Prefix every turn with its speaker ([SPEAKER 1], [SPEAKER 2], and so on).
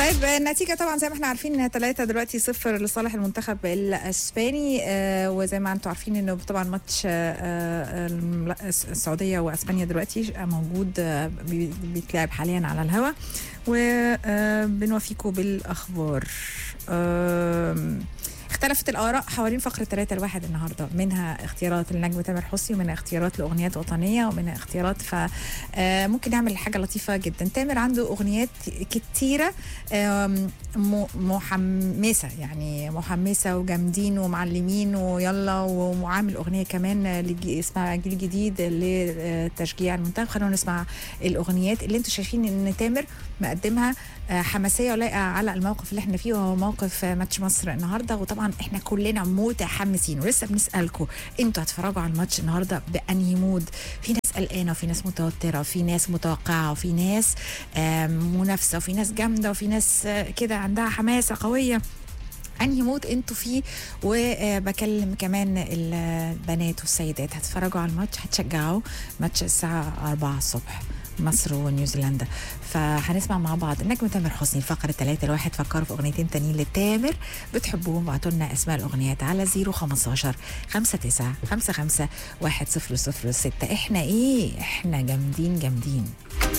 [SPEAKER 1] طيب النتيجة طبعا زي ما احنا عارفين انها ثلاثة دلوقتي صفر لصالح المنتخب الاسباني آه وزي ما انتم عارفين انه طبعا ماتش آه الم- السعودية واسبانيا دلوقتي موجود آه بي- بيتلعب حاليا على الهواء وبنوافيكم بالاخبار آم، اختلفت الآراء حوالين فقرة 3 الواحد النهاردة منها اختيارات النجم تامر حسني ومنها اختيارات لأغنيات وطنية ومنها اختيارات فممكن نعمل حاجة لطيفة جدا تامر عنده أغنيات كتيرة آم، م- محمسة يعني محمسة وجامدين ومعلمين ويلا وعامل أغنية كمان لجي- اسمها جيل جديد لتشجيع المنتخب خلونا نسمع الأغنيات اللي انتم شايفين ان تامر مقدمها آه، حماسيه ولايقه على الموقف اللي احنا فيه وهو موقف آه، ماتش مصر النهارده وطبعا احنا كلنا متحمسين ولسه بنسالكم انتوا هتتفرجوا على الماتش النهارده بانهي مود في ناس قلقانه وفي ناس متوتره وفي ناس متوقعه وفي ناس آم، منافسه وفي ناس جامده وفي ناس آه، كده عندها حماسه قويه انهي مود انتوا فيه وبكلم كمان البنات والسيدات هتتفرجوا على الماتش هتشجعوا ماتش الساعه 4 الصبح مصر ونيوزيلندا فهنسمع مع بعض النجم تامر حسني فقرة 3 الواحد فكروا في اغنيتين تانيين لتامر بتحبوهم بعتوا لنا اسماء الاغنيات على 015 59 55 100 6 احنا ايه احنا جامدين جامدين